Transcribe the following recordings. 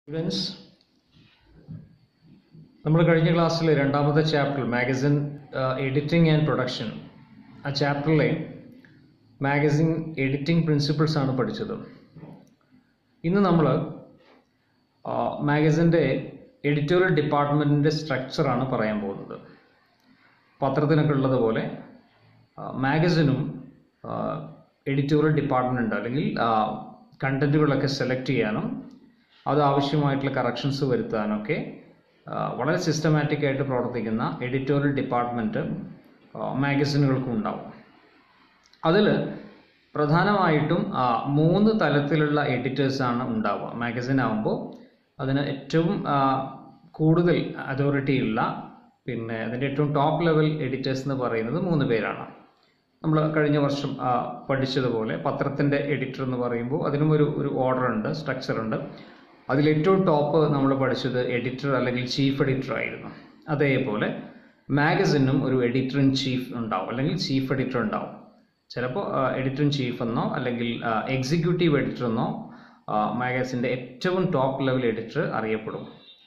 students നമ്മൾ കഴിഞ്ഞ ക്ലാസ്സിൽ രണ്ടാമത്തെ chapter magazine editing and production ആ ചാപ്റ്ററിലെ മാഗസിൻ എഡിറ്റിംഗ് പ്രിൻസിപ്പിൾസ് ആണ് പഠിച്ചത് ഇന്ന് നമ്മൾ മാഗസിൻ്റെ എഡിറ്റോറിയൽ ഡിപ്പാർട്ട്മെൻറ്റിൻ്റെ സ്ട്രക്ചറാണ് പറയാൻ പോകുന്നത് പത്രത്തിനൊക്കെ ഉള്ളതുപോലെ മാഗസിനും എഡിറ്റോറിയൽ ഡിപ്പാർട്ട്മെൻ്റ് ഉണ്ട് അല്ലെങ്കിൽ കണ്ടൻറ്റുകളൊക്കെ സെലക്ട് ചെയ്യാനും അത് ആവശ്യമായിട്ടുള്ള കറക്ഷൻസ് വരുത്താനൊക്കെ ആ, വളരെ സിസ്റ്റമാറ്റിക് ആയിട്ട് പ്രവർത്തിക്കുന്ന എഡിറ്റോറിയൽ ഡിപ്പാർട്ട്മെൻറ്റ് മാഗസിനുകൾക്കും ഉണ്ടാവും അതിൽ പ്രധാനമായിട്ടും ആ, മൂന്ന് തലത്തിലുള്ള എഡിറ്റേഴ്സാണ് ഉണ്ടാവുക മാഗസിൻ ആകുമ്പോൾ അതിന് ഏറ്റവും ആ, കൂടുതൽ അതോറിറ്റി ഉള്ള പിന്നെ അതിൻ്റെ ഏറ്റവും ടോപ്പ് ലെവൽ എഡിറ്റേഴ്സ് എന്ന് പറയുന്നത് മൂന്ന് പേരാണ് നമ്മൾ കഴിഞ്ഞ വർഷം ആ, പഠിച്ചതുപോലെ പത്രത്തിൻ്റെ എഡിറ്റർ എന്ന് പറയുമ്പോൾ അതിനും ഒരു ഒരു ഓർഡർ ഉണ്ട് സ്ട്രക്ചർ ഉണ്ട് അതിൽ ഏറ്റവും ടോപ്പ് നമ്മൾ പഠിച്ചത് എഡിറ്റർ അല്ലെങ്കിൽ ചീഫ് എഡിറ്റർ ആയിരുന്നു അതേപോലെ മാഗസിനും ഒരു എഡിറ്റർ ഇൻ ചീഫ് ഉണ്ടാവും അല്ലെങ്കിൽ ചീഫ് എഡിറ്റർ ഉണ്ടാവും ചിലപ്പോൾ എഡിറ്റർ ഇൻ ചീഫ് എന്നോ അല്ലെങ്കിൽ എക്സിക്യൂട്ടീവ് എഡിറ്റർ എന്നോ മാഗസിൻ്റെ ഏറ്റവും ടോപ്പ് ലെവൽ എഡിറ്റർ അറിയപ്പെടും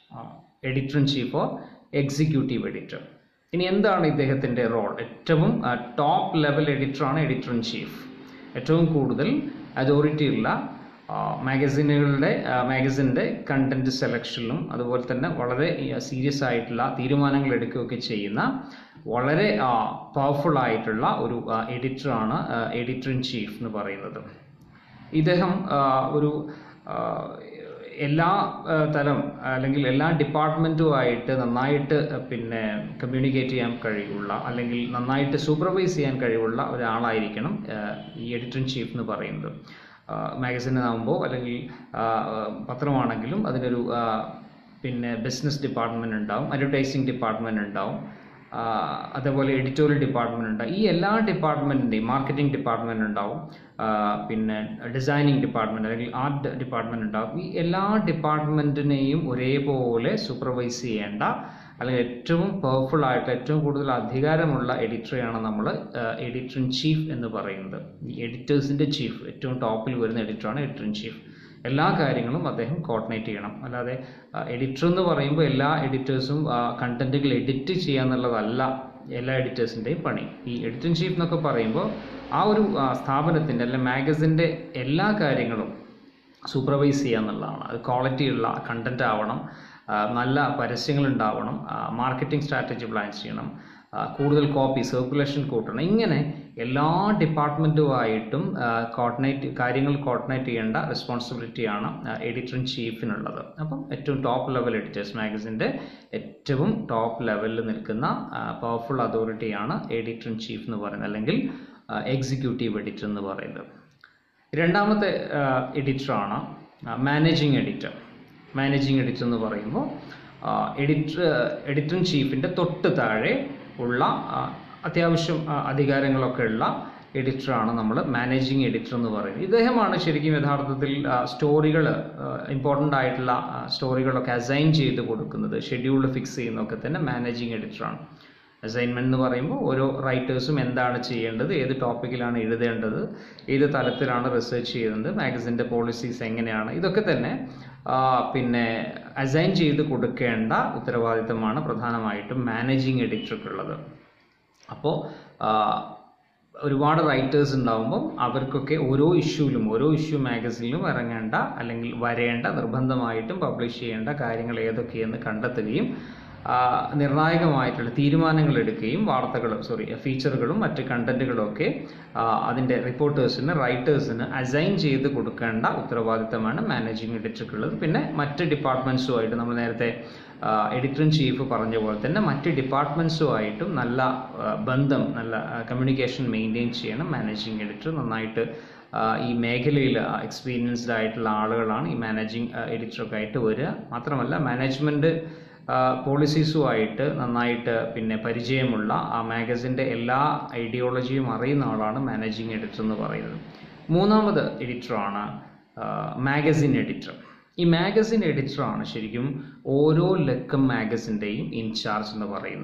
എഡിറ്റർ ഇൻ ചീഫോ എക്സിക്യൂട്ടീവ് എഡിറ്റർ ഇനി എന്താണ് ഇദ്ദേഹത്തിൻ്റെ റോൾ ഏറ്റവും ടോപ്പ് ലെവൽ എഡിറ്ററാണ് എഡിറ്റർ ഇൻ ചീഫ് ഏറ്റവും കൂടുതൽ അതോറിറ്റി ഉള്ള മാഗസിനുകളുടെ മാഗസിൻ്റെ കണ്ടന്റ് സെലക്ഷനിലും അതുപോലെ തന്നെ വളരെ സീരിയസ് ആയിട്ടുള്ള തീരുമാനങ്ങൾ എടുക്കുകയൊക്കെ ചെയ്യുന്ന വളരെ പവർഫുൾ ആയിട്ടുള്ള ഒരു എഡിറ്ററാണ് എഡിറ്റർ ഇൻ ചീഫ് എന്ന് പറയുന്നത് ഇദ്ദേഹം ആ, ഒരു ആ, എല്ലാ ആ, തലം അല്ലെങ്കിൽ എല്ലാ ഡിപ്പാർട്ട്മെൻറ്റുമായിട്ട് നന്നായിട്ട് പിന്നെ കമ്മ്യൂണിക്കേറ്റ് ചെയ്യാൻ കഴിവുള്ള അല്ലെങ്കിൽ നന്നായിട്ട് സൂപ്പർവൈസ് ചെയ്യാൻ കഴിവുള്ള ഒരാളായിരിക്കണം ആ, ഈ എഡിറ്റർ ഇൻ ചീഫ് എന്ന് പറയുന്നത് മാഗസിനാകുമ്പോൾ അല്ലെങ്കിൽ ആ, പത്രമാണെങ്കിലും അതിനൊരു ആ, പിന്നെ ബിസിനസ് ഡിപ്പാർട്ട്മെൻറ്റ് ഉണ്ടാവും അഡ്വർടൈസിങ് ഡിപ്പാർട്ട്മെൻറ്റ് ഉണ്ടാവും ആ, അതേപോലെ എഡിറ്റോറിയൽ ഡിപ്പാർട്ട്മെൻറ്റ് ഉണ്ടാവും ഈ എല്ലാ ഡിപ്പാർട്ട്മെൻറ്റിൻ്റെയും മാർക്കറ്റിംഗ് ഡിപ്പാർട്ട്മെൻറ്റ് ഉണ്ടാവും ആ, പിന്നെ ഡിസൈനിങ് ഡിപ്പാർട്ട്മെൻറ്റ് അല്ലെങ്കിൽ ആർട്ട് ഡിപ്പാർട്ട്മെൻറ്റ് ഉണ്ടാവും ഈ എല്ലാ ഡിപ്പാർട്ട്മെൻറ്റിനെയും ഒരേപോലെ സൂപ്പർവൈസ് ചെയ്യേണ്ട അല്ലെങ്കിൽ ഏറ്റവും പവർഫുൾ ആയിട്ട് ഏറ്റവും കൂടുതൽ അധികാരമുള്ള എഡിറ്ററെയാണ് നമ്മൾ എഡിറ്റർ ഇൻ ചീഫ് എന്ന് പറയുന്നത് ഈ എഡിറ്റേഴ്സിൻ്റെ ചീഫ് ഏറ്റവും ടോപ്പിൽ വരുന്ന എഡിറ്ററാണ് എഡിറ്റർ ഇൻ ചീഫ് എല്ലാ കാര്യങ്ങളും അദ്ദേഹം കോർഡിനേറ്റ് ചെയ്യണം അല്ലാതെ എഡിറ്റർ എന്ന് പറയുമ്പോൾ എല്ലാ എഡിറ്റേഴ്സും കണ്ടന്റുകൾ എഡിറ്റ് ചെയ്യുക എന്നുള്ളതല്ല എല്ലാ എഡിറ്റേഴ്സിൻ്റെയും പണി ഈ എഡിറ്റർ ഇൻ ചീഫ് എന്നൊക്കെ പറയുമ്പോൾ ആ ഒരു ആ, സ്ഥാപനത്തിൻ്റെ അല്ലെങ്കിൽ മാഗസിൻ്റെ എല്ലാ കാര്യങ്ങളും സൂപ്പർവൈസ് ചെയ്യുക എന്നുള്ളതാണ് അത് ക്വാളിറ്റി ഉള്ള കണ്ടന്റ് ആവണം ആ, നല്ല പരസ്യങ്ങൾ ഉണ്ടാവണം മാർക്കറ്റിംഗ് സ്ട്രാറ്റജി പ്ലാൻ ചെയ്യണം ആ, കൂടുതൽ കോപ്പി സർക്കുലേഷൻ കൂട്ടണം ഇങ്ങനെ എല്ലാ ഡിപ്പാർട്ട്മെൻറ്റുമായിട്ടും കോർഡിനേറ്റ് കാര്യങ്ങൾ കോർഡിനേറ്റ് ചെയ്യേണ്ട റെസ്പോൺസിബിലിറ്റിയാണ് എഡിറ്റർ ഇൻ ചീഫിനുള്ളത് അപ്പം ഏറ്റവും ടോപ്പ് ലെവൽ എഡിറ്റേഴ്സ് മാഗസിൻ്റെ ഏറ്റവും ടോപ്പ് ലെവലിൽ നിൽക്കുന്ന പവർഫുൾ അതോറിറ്റിയാണ് എഡിറ്റർ ഇൻ ചീഫ് എന്ന് പറയുന്നത് അല്ലെങ്കിൽ എക്സിക്യൂട്ടീവ് എഡിറ്റർ എന്ന് പറയുന്നത് രണ്ടാമത്തെ എഡിറ്ററാണ് മാനേജിങ് എഡിറ്റർ മാനേജിങ് എഡിറ്റർ എന്ന് പറയുമ്പോൾ എഡിറ്റർ എഡിറ്റർ ഇൻ ചീഫിൻ്റെ തൊട്ട് താഴെ ഉള്ള ആ, അത്യാവശ്യം ആ, അധികാരങ്ങളൊക്കെ ഉള്ള എഡിറ്ററാണ് നമ്മൾ മാനേജിങ് എഡിറ്റർ എന്ന് പറയുന്നത് ഇദ്ദേഹമാണ് ശരിക്കും യഥാർത്ഥത്തിൽ സ്റ്റോറികൾ ഇമ്പോർട്ടൻ്റ് ആയിട്ടുള്ള സ്റ്റോറികളൊക്കെ അസൈൻ ചെയ്ത് കൊടുക്കുന്നത് ഷെഡ്യൂൾ ഫിക്സ് ചെയ്യുന്നതൊക്കെ തന്നെ മാനേജിങ് എഡിറ്ററാണ് അസൈൻമെന്റ് എന്ന് പറയുമ്പോൾ ഓരോ റൈറ്റേഴ്സും എന്താണ് ചെയ്യേണ്ടത് ഏത് ടോപ്പിക്കിലാണ് എഴുതേണ്ടത് ഏത് തലത്തിലാണ് റിസർച്ച് ചെയ്യുന്നത് മാഗസിൻ്റെ പോളിസീസ് എങ്ങനെയാണ് ഇതൊക്കെ തന്നെ ആ, പിന്നെ അസൈൻ ചെയ്ത് കൊടുക്കേണ്ട ഉത്തരവാദിത്തമാണ് പ്രധാനമായിട്ടും മാനേജിങ് എഡിറ്റർക്കുള്ളത് അപ്പോൾ ഒരുപാട് റൈറ്റേഴ്സ് ഉണ്ടാകുമ്പം അവർക്കൊക്കെ ഓരോ ഇഷ്യൂവിലും ഓരോ ഇഷ്യൂ മാഗസിനിലും ഇറങ്ങേണ്ട അല്ലെങ്കിൽ വരേണ്ട നിർബന്ധമായിട്ടും പബ്ലിഷ് ചെയ്യേണ്ട കാര്യങ്ങൾ ഏതൊക്കെയെന്ന് കണ്ടെത്തുകയും ആ, നിർണായകമായിട്ടുള്ള തീരുമാനങ്ങൾ എടുക്കുകയും വാർത്തകൾ സോറി ഫീച്ചറുകളും മറ്റ് കണ്ടന്റുകളും ഒക്കെ ആ, അതിൻ്റെ റിപ്പോർട്ടേഴ്സിന് റൈറ്റേഴ്സിന് അസൈൻ ചെയ്ത് കൊടുക്കേണ്ട ഉത്തരവാദിത്തമാണ് മാനേജിങ് എഡിറ്റർക്കുള്ളത് പിന്നെ മറ്റ് ഡിപ്പാർട്ട്മെൻറ്റ്സുമായിട്ട് നമ്മൾ നേരത്തെ എഡിറ്റർ ഇൻ ചീഫ് പറഞ്ഞ പോലെ തന്നെ മറ്റ് ഡിപ്പാർട്ട്മെൻറ്റ്സുമായിട്ടും നല്ല ആ, ബന്ധം നല്ല കമ്മ്യൂണിക്കേഷൻ മെയിൻറ്റെയിൻ ചെയ്യണം മാനേജിങ് എഡിറ്റർ നന്നായിട്ട് ആ, ഈ മേഖലയിൽ എക്സ്പീരിയൻസ്ഡ് ആയിട്ടുള്ള ആളുകളാണ് ഈ മാനേജിങ് എഡിറ്ററൊക്കെ ആയിട്ട് വരിക മാത്രമല്ല മാനേജ്മെൻറ്റ് പോളിസീസുമായിട്ട് നന്നായിട്ട് പിന്നെ പരിചയമുള്ള ആ മാഗസിൻ്റെ എല്ലാ ഐഡിയോളജിയും അറിയുന്ന ആളാണ് മാനേജിങ് എഡിറ്റർ എന്ന് പറയുന്നത് മൂന്നാമത് എഡിറ്ററാണ് മാഗസിൻ എഡിറ്റർ ഈ മാഗസിൻ എഡിറ്ററാണ് ശരിക്കും ഓരോ ലക്കം മാഗസിൻ്റെയും ഇൻചാർജ് എന്ന് പറയുന്നത്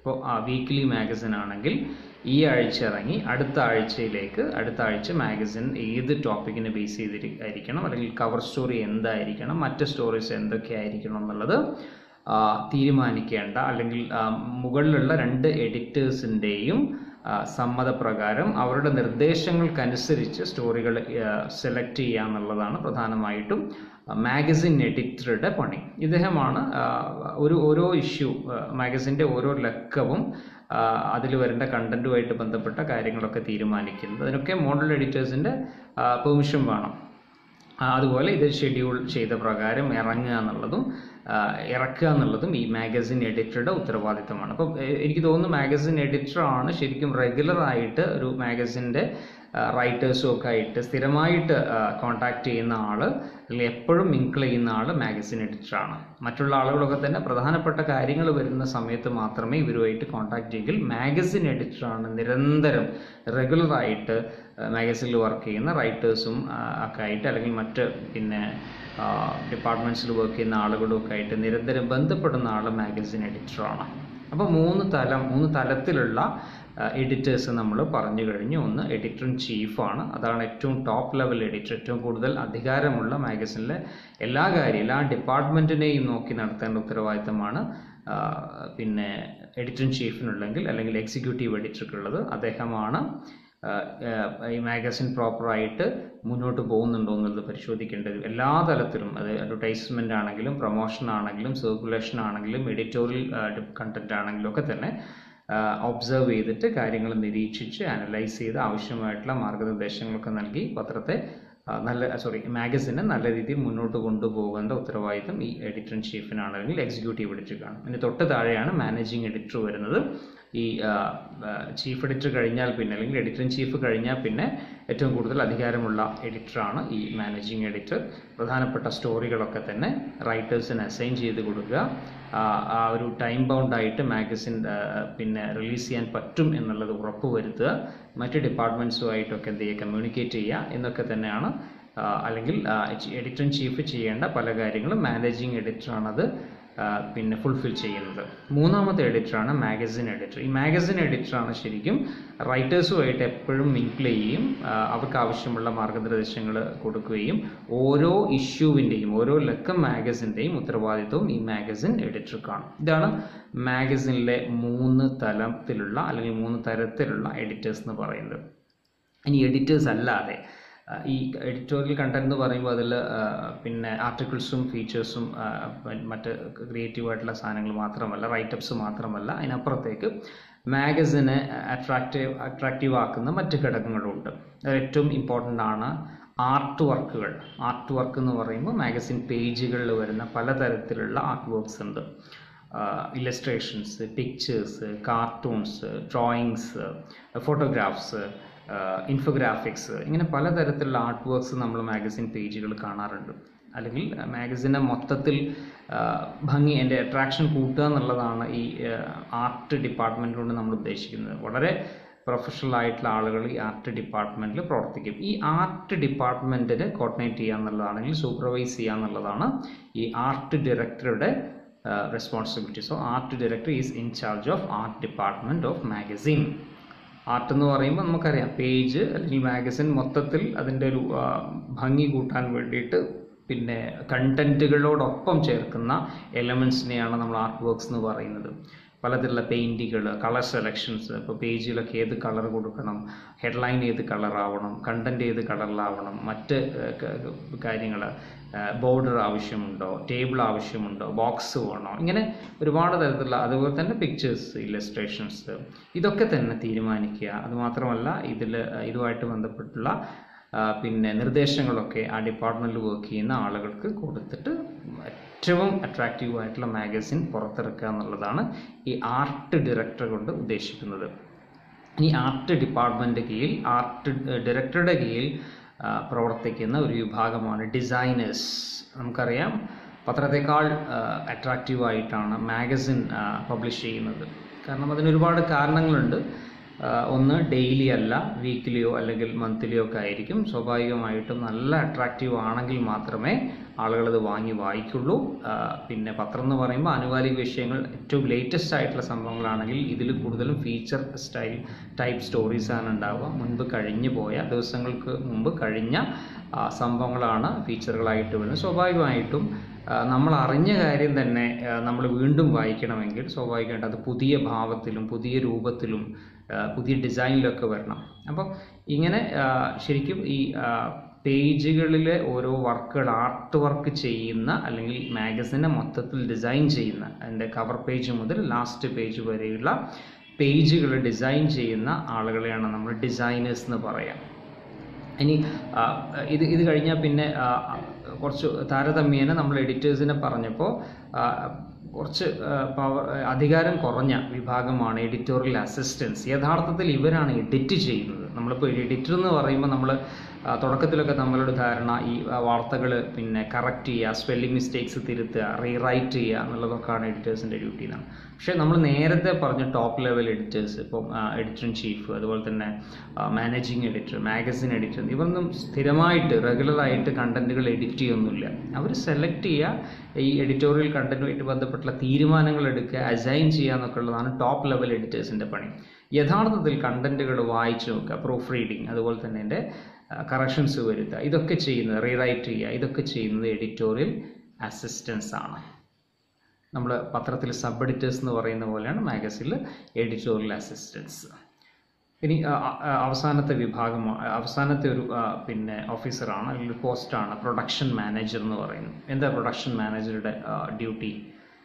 ഇപ്പോൾ ആ വീക്ക്ലി മാഗസിൻ ആണെങ്കിൽ ഈ ആഴ്ച ഇറങ്ങി അടുത്ത ആഴ്ചയിലേക്ക് അടുത്ത ആഴ്ച മാഗസിൻ ഏത് ടോപ്പിക്കിനെ ബേസ് ചെയ്തിരിക്കണം അല്ലെങ്കിൽ കവർ സ്റ്റോറി എന്തായിരിക്കണം മറ്റ് സ്റ്റോറീസ് എന്തൊക്കെ ആയിരിക്കണം എന്നുള്ളത് ആ, തീരുമാനിക്കേണ്ട അല്ലെങ്കിൽ ആ, മുകളിലുള്ള രണ്ട് എഡിറ്റേഴ്സിൻ്റെയും സമ്മതപ്രകാരം അവരുടെ നിർദ്ദേശങ്ങൾക്കനുസരിച്ച് സ്റ്റോറികൾ സെലക്ട് ചെയ്യുക എന്നുള്ളതാണ് പ്രധാനമായിട്ടും മാഗസിൻ എഡിറ്ററുടെ പണി ഇദ്ദേഹമാണ് ആ, ഒരു ഓരോ ഇഷ്യൂ മാഗസിൻ്റെ ഓരോ ലക്കവും അതിൽ വരേണ്ട കണ്ടന്റുമായിട്ട് ബന്ധപ്പെട്ട കാര്യങ്ങളൊക്കെ തീരുമാനിക്കുന്നത് അതിനൊക്കെ മോഡൽ എഡിറ്റേഴ്സിൻ്റെ പെർമിഷൻ വേണം ആ, അതുപോലെ ഇത് ഷെഡ്യൂൾ ചെയ്ത പ്രകാരം ഇറങ്ങുക എന്നുള്ളതും ആ, ഇറക്കുക എന്നുള്ളതും ഈ മാഗസിൻ എഡിറ്ററുടെ ഉത്തരവാദിത്തമാണ് അപ്പം എ- എനിക്ക് തോന്നുന്നു മാഗസിൻ എഡിറ്ററാണ് ശരിക്കും റെഗുലർ ആയിട്ട് ഒരു മാഗസിൻ്റെ റൈറ്റേഴ്സും ഒക്കെ ആയിട്ട് സ്ഥിരമായിട്ട് കോണ്ടാക്ട് ചെയ്യുന്ന ആൾ അല്ലെങ്കിൽ എപ്പോഴും മിങ്കിൾ ചെയ്യുന്ന ആൾ മാഗസിൻ എഡിറ്ററാണ് മറ്റുള്ള ആളുകളൊക്കെ തന്നെ പ്രധാനപ്പെട്ട കാര്യങ്ങൾ വരുന്ന സമയത്ത് മാത്രമേ ഇവരുമായിട്ട് കോണ്ടാക്ട് ചെയ്യെങ്കിൽ മാഗസിൻ എഡിറ്ററാണ് നിരന്തരം റെഗുലറായിട്ട് മാഗസിനിൽ വർക്ക് ചെയ്യുന്ന റൈറ്റേഴ്സും ഒക്കെ ആയിട്ട് അല്ലെങ്കിൽ മറ്റ് പിന്നെ ഡിപ്പാർട്ട്മെൻറ്റ്സിൽ വർക്ക് ചെയ്യുന്ന ആളുകളും ഒക്കെ ആയിട്ട് നിരന്തരം ബന്ധപ്പെടുന്ന ആൾ മാഗസിൻ എഡിറ്ററാണ് അപ്പോൾ മൂന്ന് തലം മൂന്ന് തലത്തിലുള്ള എഡിറ്റേഴ്സ് നമ്മൾ പറഞ്ഞു കഴിഞ്ഞു ഒന്ന് എഡിറ്റർ ഇൻ ചീഫാണ് അതാണ് ഏറ്റവും ടോപ്പ് ലെവൽ എഡിറ്റർ ഏറ്റവും കൂടുതൽ അധികാരമുള്ള മാഗസിനിലെ എല്ലാ കാര്യം എല്ലാ ഡിപ്പാർട്ട്മെൻറ്റിനെയും നോക്കി നടത്തേണ്ട ഉത്തരവാദിത്തമാണ് ആ, പിന്നെ എഡിറ്റർ ഇൻ ചീഫിനുള്ളെങ്കിൽ അല്ലെങ്കിൽ എക്സിക്യൂട്ടീവ് എഡിറ്റർക്കുള്ളത് അദ്ദേഹമാണ് ആ, ആ, ഈ മാഗസിൻ പ്രോപ്പറായിട്ട് മുന്നോട്ട് പോകുന്നുണ്ടോ എന്നുള്ളത് പരിശോധിക്കേണ്ടത് എല്ലാ തലത്തിലും അത് അഡ്വർടൈസ്മെൻ്റ് ആണെങ്കിലും പ്രൊമോഷൻ ആണെങ്കിലും സർക്കുലേഷൻ ആണെങ്കിലും എഡിറ്റോറിയൽ കണ്ടന്റ് ആണെങ്കിലും ഒക്കെ തന്നെ ഒബ്സർവ് ചെയ്തിട്ട് കാര്യങ്ങൾ നിരീക്ഷിച്ച് അനലൈസ് ചെയ്ത് ആവശ്യമായിട്ടുള്ള മാർഗനിർദ്ദേശങ്ങളൊക്കെ നൽകി പത്രത്തെ ആ, നല്ല സോറി മാഗസിനെ നല്ല രീതിയിൽ മുന്നോട്ട് കൊണ്ടുപോകേണ്ട ഉത്തരവാദിത്തം ഈ എഡിറ്റർ ഇൻ ചീഫിനാണ് അല്ലെങ്കിൽ എക്സിക്യൂട്ടീവ് എഡിറ്റർക്കാണ് ഇതിന് തൊട്ട് താഴെയാണ് മാനേജിങ് എഡിറ്റർ വരുന്നത് ഈ ചീഫ് എഡിറ്റർ കഴിഞ്ഞാൽ പിന്നെ അല്ലെങ്കിൽ എഡിറ്റർ ഇൻ ചീഫ് കഴിഞ്ഞാൽ പിന്നെ ഏറ്റവും കൂടുതൽ അധികാരമുള്ള എഡിറ്ററാണ് ഈ മാനേജിങ് എഡിറ്റർ പ്രധാനപ്പെട്ട സ്റ്റോറികളൊക്കെ തന്നെ റൈറ്റേഴ്സിന് അസൈൻ ചെയ്ത് കൊടുക്കുക ആ, ആ ഒരു ടൈം ബൗണ്ട് ആയിട്ട് മാഗസിൻ പിന്നെ റിലീസ് ചെയ്യാൻ പറ്റും എന്നുള്ളത് ഉറപ്പ് വരുത്തുക മറ്റ് ഡിപ്പാർട്ട്മെൻറ്റ്സുമായിട്ടൊക്കെ എന്ത് ചെയ്യുക കമ്മ്യൂണിക്കേറ്റ് ചെയ്യുക എന്നൊക്കെ തന്നെയാണ് ആ, അല്ലെങ്കിൽ എഡിറ്റർ ഇൻ ചീഫ് ചെയ്യേണ്ട പല കാര്യങ്ങളും മാനേജിങ് എഡിറ്ററാണത് ആ, പിന്നെ ഫുൾഫിൽ ചെയ്യുന്നത് മൂന്നാമത്തെ എഡിറ്ററാണ് മാഗസിൻ എഡിറ്റർ ഈ മാഗസിൻ എഡിറ്ററാണ് ശരിക്കും റൈറ്റേഴ്സുമായിട്ട് എപ്പോഴും മിങ്കിൾ ചെയ്യുകയും ആ, അവർക്ക് ആവശ്യമുള്ള മാർഗനിർദ്ദേശങ്ങൾ കൊടുക്കുകയും ഓരോ ഇഷ്യൂവിൻ്റെയും ഓരോ ലക്കം മാഗസിൻ്റെയും ഉത്തരവാദിത്വവും ഈ മാഗസിൻ എഡിറ്റർക്കാണ് ഇതാണ് മാഗസിനിലെ മൂന്ന് തലത്തിലുള്ള അല്ലെങ്കിൽ മൂന്ന് തരത്തിലുള്ള എഡിറ്റേഴ്സ് എന്ന് പറയുന്നത് ഇനി എഡിറ്റേഴ്സ് അല്ലാതെ ആ, ഈ എഡിറ്റോറിയൽ കണ്ടന്റ് എന്ന് പറയുമ്പോൾ അതിൽ പിന്നെ ആർട്ടിക്കിൾസും ഫീച്ചേഴ്സും മറ്റ് ക്രിയേറ്റീവ് ആയിട്ടുള്ള സാധനങ്ങൾ മാത്രമല്ല റൈറ്റപ്സ് മാത്രമല്ല അതിനപ്പുറത്തേക്ക് മാഗസിനെ അട്രാക്റ്റീവ് അട്രാക്റ്റീവ് ആക്കുന്ന മറ്റ് ഘടകങ്ങളുണ്ട് അതിൽ ഏറ്റവും ഇമ്പോർട്ടൻ്റ് ആണ് ആർട്ട് വർക്കുകൾ ആർട്ട് വർക്ക് എന്ന് പറയുമ്പോൾ മാഗസിൻ പേജുകളിൽ വരുന്ന പലതരത്തിലുള്ള ആർട്ട് വർക്ക്സ് ഉണ്ട് illustrations pictures cartoons drawings photographs infographics ഇങ്ങനെ പലതരത്തിലുള്ള ആർട്ട് വർക്ക്സ് നമ്മൾ മാഗസിൻ പേജുകൾ കാണാറുണ്ട് അല്ലെങ്കിൽ മാഗസിനെ മൊത്തത്തിൽ ആ, ഭംഗി എൻ്റെ അട്രാക്ഷൻ കൂട്ടുക എന്നുള്ളതാണ് ഈ ആർട്ട് ഡിപ്പാർട്ട്മെൻറ്റ് കൊണ്ട് നമ്മൾ ഉദ്ദേശിക്കുന്നത് വളരെ പ്രൊഫഷണൽ ആയിട്ടുള്ള ആളുകൾ ഈ ആർട്ട് ഡിപ്പാർട്ട്മെൻറ്റിൽ പ്രവർത്തിക്കും ഈ ആർട്ട് ഡിപ്പാർട്ട്മെൻറ്റിനെ കോർഡിനേറ്റ് ചെയ്യുക എന്നുള്ളതാണ് അല്ലെങ്കിൽ സൂപ്പർവൈസ് ചെയ്യുക എന്നുള്ളതാണ് ഈ ആർട്ട് ഡയറക്ടറുടെ responsibility so art director is in charge of art department of magazine art എന്ന് പറയുമ്പോൾ നമുക്കറിയാം പേജ് അല്ലെങ്കിൽ മാഗസിൻ മൊത്തത്തിൽ അതിൻ്റെ ഒരു ആ, ഭംഗി കൂട്ടാൻ വേണ്ടിയിട്ട് പിന്നെ കണ്ടന്റുകളോടൊപ്പം ചേർക്കുന്ന എലമെൻസിനെയാണ് നമ്മൾ ആർട്ട് വർക്ക്സ് എന്ന് പറയുന്നത് പലതരത്തിലുള്ള പെയിൻറ്റുകൾ കളർ സെലക്ഷൻസ് ഇപ്പോൾ പേജിലൊക്കെ ഏത് കളർ കൊടുക്കണം ഹെഡ്ലൈൻ ഏത് കളറാവണം കണ്ടന്റ് ഏത് കളറിലാവണം മറ്റ് കാര്യങ്ങൾ ബോർഡർ ആവശ്യമുണ്ടോ ടേബിൾ ആവശ്യമുണ്ടോ ബോക്സ് വേണോ ഇങ്ങനെ ഒരുപാട് തരത്തിലുള്ള അതുപോലെ തന്നെ പിക്ചേഴ്സ് ഇല്ലസ്ട്രേഷൻസ് ഇതൊക്കെ തന്നെ തീരുമാനിക്കുക അതുമാത്രമല്ല ഇതിൽ ഇതുമായിട്ട് ബന്ധപ്പെട്ടുള്ള ആ, പിന്നെ നിർദ്ദേശങ്ങളൊക്കെ ആ ഡിപ്പാർട്ട്മെൻറ്റിൽ വർക്ക് ചെയ്യുന്ന ആളുകൾക്ക് കൊടുത്തിട്ട് ഏറ്റവും അട്രാക്റ്റീവ് ആയിട്ടുള്ള മാഗസിൻ പുറത്തിറക്കുക എന്നുള്ളതാണ് ഈ ആർട്ട് ഡയറക്ടർ കൊണ്ട് ഉദ്ദേശിക്കുന്നത് ഈ ആർട്ട് ഡിപ്പാർട്ട്മെൻറ്റ് കീഴിൽ ആർട്ട് ഡയറക്ടറുടെ കീഴിൽ ആ, പ്രവർത്തിക്കുന്ന ഒരു വിഭാഗമാണ് ഡിസൈനേഴ്സ് നമുക്കറിയാം പത്രത്തെക്കാൾ അട്രാക്റ്റീവ് ആയിട്ടാണ് മാഗസിൻ പബ്ലിഷ് ചെയ്യുന്നത് കാരണം അതിന് ഒരുപാട് കാരണങ്ങളുണ്ട് ഒന്ന് ഡെയിലി അല്ല വീക്കിലിയോ അല്ലെങ്കിൽ മന്ത്ലിയോ ഒക്കെ ആയിരിക്കും സ്വാഭാവികമായിട്ടും നല്ല അട്രാക്റ്റീവ് ആണെങ്കിൽ മാത്രമേ ആളുകൾ ഇത് വാങ്ങി വായിക്കുള്ളൂ ആ, പിന്നെ പത്രം എന്ന് പറയുമ്പോൾ ആനുകാലിക വിഷയങ്ങൾ ഏറ്റവും ലേറ്റസ്റ്റ് ആയിട്ടുള്ള സംഭവങ്ങളാണെങ്കിൽ ഇതിൽ കൂടുതലും ഫീച്ചർ സ്റ്റൈൽ ടൈപ്പ് സ്റ്റോറീസ് ആണ് ഉണ്ടാവുക മുൻപ് കഴിഞ്ഞു പോയ ദിവസങ്ങൾക്ക് മുമ്പ് കഴിഞ്ഞ ആ, സംഭവങ്ങളാണ് ഫീച്ചറുകളായിട്ട് വരുന്നത് സ്വാഭാവികമായിട്ടും ആ, നമ്മൾ അറിഞ്ഞ കാര്യം തന്നെ നമ്മൾ വീണ്ടും വായിക്കണമെങ്കിൽ സ്വാഭാവികമായിട്ട് അത് പുതിയ ഭാവത്തിലും പുതിയ രൂപത്തിലും ആ, പുതിയ ഡിസൈനിലൊക്കെ വരണം അപ്പം ഇങ്ങനെ ആ, ശരിക്കും ഈ പേജുകളിലെ ഓരോ വർക്കുകൾ ആർട്ട് വർക്ക് ചെയ്യുന്ന അല്ലെങ്കിൽ മാഗസിനെ മൊത്തത്തിൽ ഡിസൈൻ ചെയ്യുന്ന അതിൻ്റെ കവർ പേജ് മുതൽ ലാസ്റ്റ് പേജ് വരെയുള്ള പേജുകൾ ഡിസൈൻ ചെയ്യുന്ന ആളുകളെയാണ് നമ്മൾ ഡിസൈനേഴ്സ് എന്ന് പറയാം ഇനി ആ, ഇത് ഇത് കഴിഞ്ഞാൽ പിന്നെ ആ, കുറച്ച് താരതമ്യേന നമ്മൾ എഡിറ്റേഴ്സിനെ പറഞ്ഞപ്പോൾ ആ, കുറച്ച് ആ, പവർ അധികാരം കുറഞ്ഞ വിഭാഗമാണ് എഡിറ്റോറിയൽ അസിസ്റ്റൻസ് യഥാർത്ഥത്തിൽ ഇവരാണ് എഡിറ്റ് ചെയ്യുന്നത് നമ്മളിപ്പോൾ എഡിറ്റർ എന്ന് പറയുമ്പോൾ നമ്മൾ തുടക്കത്തിലൊക്കെ നമ്മളുടെ ധാരണ ഈ വാർത്തകൾ പിന്നെ കറക്റ്റ് ചെയ്യുക സ്പെല്ലിംഗ് മിസ്റ്റേക്സ് തിരുത്തുക റീറൈറ്റ് ചെയ്യുക എന്നുള്ളതൊക്കെയാണ് എഡിറ്റേഴ്സിൻ്റെ ഡ്യൂട്ടി എന്നാണ് പക്ഷേ നമ്മൾ നേരത്തെ പറഞ്ഞ ടോപ്പ് ലെവൽ എഡിറ്റേഴ്സ് ഇപ്പം എഡിറ്റർ ഇൻ ചീഫ് അതുപോലെ തന്നെ മാനേജിങ് എഡിറ്റർ മാഗസിൻ എഡിറ്റർ ഇവരൊന്നും സ്ഥിരമായിട്ട് റെഗുലറായിട്ട് കണ്ടന്റുകൾ എഡിറ്റ് ചെയ്യൊന്നുമില്ല അവർ സെലക്ട് ചെയ്യുക ഈ എഡിറ്റോറിയൽ കണ്ടന്റുമായിട്ട് ബന്ധപ്പെട്ടുള്ള തീരുമാനങ്ങൾ എടുക്കുക അസൈൻ ചെയ്യുക എന്നൊക്കെ ഉള്ളതാണ് ടോപ്പ് ലെവൽ എഡിറ്റേഴ്സിൻ്റെ പണി യഥാർത്ഥത്തിൽ കണ്ടന്റുകൾ വായിച്ചു നോക്കുക പ്രൂഫ് റീഡിങ് അതുപോലെ തന്നെ എൻ്റെ കറക്ഷൻസ് വരുത്തുക ഇതൊക്കെ ചെയ്യുന്നത് റീറൈറ്റ് ചെയ്യുക ഇതൊക്കെ ചെയ്യുന്നത് എഡിറ്റോറിയൽ അസിസ്റ്റൻസ് ആണ് നമ്മൾ പത്രത്തിൽ സബ് എഡിറ്റേഴ്സ് എന്ന് പറയുന്ന പോലെയാണ് മാഗസിനിൽ എഡിറ്റോറിയൽ അസിസ്റ്റൻസ് ഇനി ആ, ആ, അവസാനത്തെ വിഭാഗം ആ, അവസാനത്തെ ഒരു ആ, പിന്നെ ഓഫീസറാണ് അല്ലെങ്കിൽ പോസ്റ്റാണ് പ്രൊഡക്ഷൻ മാനേജർ എന്ന് പറയുന്നത് എന്താ പ്രൊഡക്ഷൻ മാനേജറുടെ ഡ്യൂട്ടി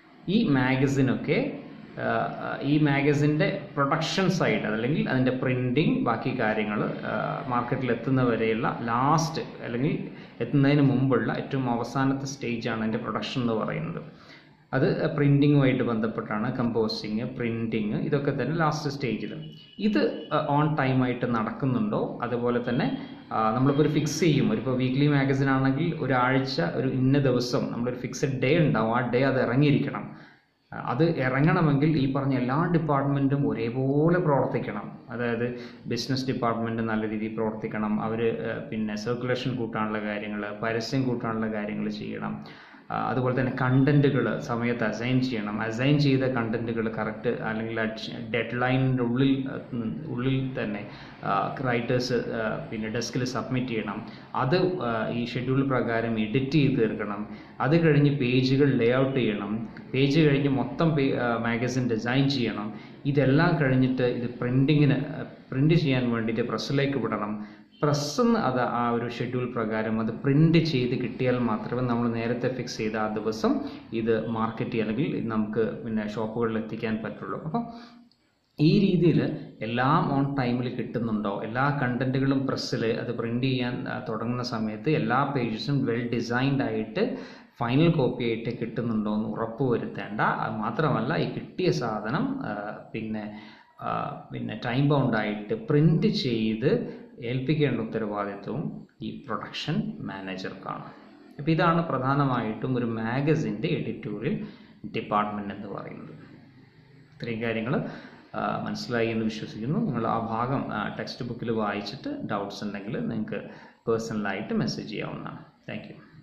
ഈ മാഗസിനൊക്കെ ആ, ആ, ഈ മാഗസിൻ്റെ പ്രൊഡക്ഷൻ സൈഡ് അതല്ലെങ്കിൽ അതിൻ്റെ പ്രിൻറ്റിങ് ബാക്കി കാര്യങ്ങൾ മാർക്കറ്റിൽ എത്തുന്നവരെയുള്ള ലാസ്റ്റ് അല്ലെങ്കിൽ എത്തുന്നതിന് മുമ്പുള്ള ഏറ്റവും അവസാനത്തെ സ്റ്റേജാണ് അതിൻ്റെ പ്രൊഡക്ഷൻ എന്ന് പറയുന്നത് അത് പ്രിൻറ്റിങ്ങുമായിട്ട് ബന്ധപ്പെട്ടാണ് കമ്പോസിങ് പ്രിൻറ്റിങ് ഇതൊക്കെ തന്നെ ലാസ്റ്റ് സ്റ്റേജിൽ ഇത് ഓൺ ടൈമായിട്ട് നടക്കുന്നുണ്ടോ അതുപോലെ തന്നെ ആ, നമ്മളിപ്പോൾ ഒരു ഫിക്സ് ചെയ്യും ഒരു ഇപ്പോൾ വീക്ക്ലി മാഗസിൻ ആണെങ്കിൽ ഒരാഴ്ച ഒരു ഇന്ന ദിവസം നമ്മളൊരു ഫിക്സഡ് ഡേ ഉണ്ടാവും ആ ഡേ അത് ഇറങ്ങിയിരിക്കണം ആ, അത് ഇറങ്ങണമെങ്കിൽ ഈ പറഞ്ഞ എല്ലാ ഡിപ്പാർട്ട്മെൻറ്റും ഒരേപോലെ പ്രവർത്തിക്കണം അതായത് ബിസിനസ് ഡിപ്പാർട്ട്മെൻറ്റ് നല്ല രീതിയിൽ പ്രവർത്തിക്കണം അവർ പിന്നെ സർക്കുലേഷൻ കൂട്ടാനുള്ള കാര്യങ്ങൾ പരസ്യം കൂട്ടാനുള്ള കാര്യങ്ങൾ ചെയ്യണം ആ, അതുപോലെ തന്നെ കണ്ടന്റുകൾ സമയത്ത് അസൈൻ ചെയ്യണം അസൈൻ ചെയ്ത കണ്ടന്റുകൾ കറക്റ്റ് അല്ലെങ്കിൽ ഡെഡ് ലൈനിൻ്റെ ഉള്ളിൽ ആ, ഉം, ഉള്ളിൽ തന്നെ റൈറ്റേഴ്സ് പിന്നെ ഡെസ്കിൽ സബ്മിറ്റ് ചെയ്യണം അത് ആ, ഈ ഷെഡ്യൂൾ പ്രകാരം എഡിറ്റ് ചെയ്ത് തീർക്കണം അത് കഴിഞ്ഞ് പേജുകൾ ലേ ഔട്ട് ചെയ്യണം പേജ് കഴിഞ്ഞ് മൊത്തം മാഗസിൻ ഡിസൈൻ ചെയ്യണം ഇതെല്ലാം കഴിഞ്ഞിട്ട് ഇത് പ്രിൻറ്റിങ്ങിന് പ്രിൻ്റ് ചെയ്യാൻ വേണ്ടിയിട്ട് പ്രസ്സിലേക്ക് വിടണം പ്രസ്സെന്ന് അത് ആ ഒരു ഷെഡ്യൂൾ പ്രകാരം അത് പ്രിൻ്റ് ചെയ്ത് കിട്ടിയാൽ മാത്രമേ നമ്മൾ നേരത്തെ ഫിക്സ് ചെയ്ത ആ ദിവസം ഇത് മാർക്കറ്റ് ചെയ്യുക അല്ലെങ്കിൽ ഇത് നമുക്ക് പിന്നെ ഷോപ്പുകളിൽ എത്തിക്കാൻ പറ്റുള്ളൂ അപ്പം ഈ രീതിയിൽ എല്ലാം ഓൺ ടൈമിൽ കിട്ടുന്നുണ്ടോ എല്ലാ കണ്ടന്റുകളും പ്രസ്സിൽ അത് പ്രിൻ്റ് ചെയ്യാൻ ആ, തുടങ്ങുന്ന സമയത്ത് എല്ലാ പേജസും വെൽ ഡിസൈൻഡ് ആയിട്ട് ഫൈനൽ കോപ്പി ആയിട്ട് കിട്ടുന്നുണ്ടോ എന്ന് ഉറപ്പ് വരുത്തേണ്ട അത് മാത്രമല്ല ഈ കിട്ടിയ സാധനം ആ, പിന്നെ ആ, പിന്നെ ടൈം ബൗണ്ടായിട്ട് പ്രിൻ്റ് ചെയ്ത് ഏൽപ്പിക്കേണ്ട ഉത്തരവാദിത്വവും ഈ പ്രൊഡക്ഷൻ മാനേജർക്കാണ് അപ്പോൾ ഇതാണ് പ്രധാനമായിട്ടും ഒരു മാഗസിൻ്റെ എഡിറ്റോറിയൽ ഡിപ്പാർട്ട്മെൻറ്റ് എന്ന് പറയുന്നത് ഇത്രയും കാര്യങ്ങൾ മനസ്സിലായി എന്ന് വിശ്വസിക്കുന്നു നിങ്ങൾ ആ ഭാഗം ടെക്സ്റ്റ് ബുക്കിൽ വായിച്ചിട്ട് ഡൗട്ട്സ് ഉണ്ടെങ്കിൽ നിങ്ങൾക്ക് പേഴ്സണലായിട്ട് മെസ്സേജ് ചെയ്യാവുന്നതാണ് താങ്ക് യു